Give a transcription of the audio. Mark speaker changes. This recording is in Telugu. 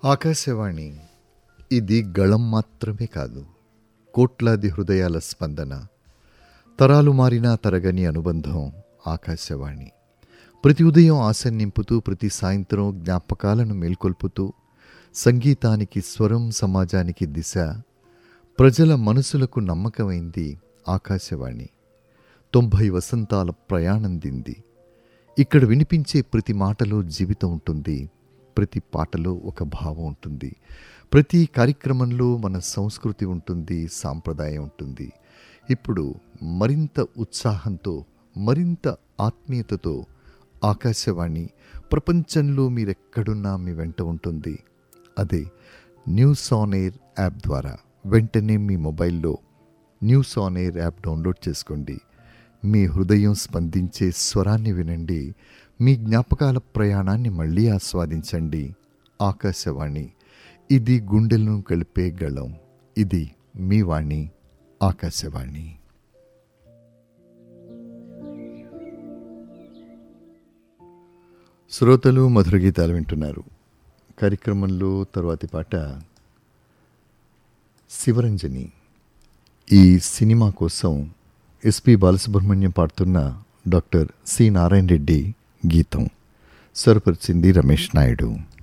Speaker 1: ఆకాశవాణి ఇది గళం మాత్రమే కాదు కోట్లాది హృదయాల స్పందన తరాలు మారినా తరగని అనుబంధం ఆకాశవాణి ప్రతి ఉదయం ఆశ నింపుతూ ప్రతి సాయంత్రం జ్ఞాపకాలను మేల్కొల్పుతూ సంగీతానికి స్వరం సమాజానికి దిశ ప్రజల మనసులకు నమ్మకమైంది ఆకాశవాణి తొంభై వసంతాల ప్రయాణం దింది ఇక్కడ వినిపించే ప్రతి మాటలో జీవితం ఉంటుంది ప్రతి పాటలో ఒక భావం ఉంటుంది ప్రతి కార్యక్రమంలో మన సంస్కృతి ఉంటుంది సాంప్రదాయం ఉంటుంది ఇప్పుడు మరింత ఉత్సాహంతో మరింత ఆత్మీయతతో ఆకాశవాణి ప్రపంచంలో మీరెక్కడున్నా మీ వెంట ఉంటుంది అదే న్యూస్ ఆన్ ఎయిర్ యాప్ ద్వారా వెంటనే మీ మొబైల్లో news on air app download చేసుకోండి మీ హృదయం స్పందించే స్వరాన్ని వినండి మీ జ్ఞాపకాల ప్రయాణాన్ని మళ్ళీ ఆస్వాదించండి ఆకాశవాణి ఇది గుండెలను కలిపే గళం ఇది మీ వాణి ఆకాశవాణి శ్రోతలు మధుర గీతాలు వింటున్నారు కార్యక్రమంలో తర్వాతి పాట శివరంజని ఈ సినిమా కోసం ఎస్పి బాలసుబ్రహ్మణ్యం పాడుతున్న డాక్టర్ సి నారాయణ రెడ్డి గీతం స్వరపరిచింది రమేష్ నాయుడు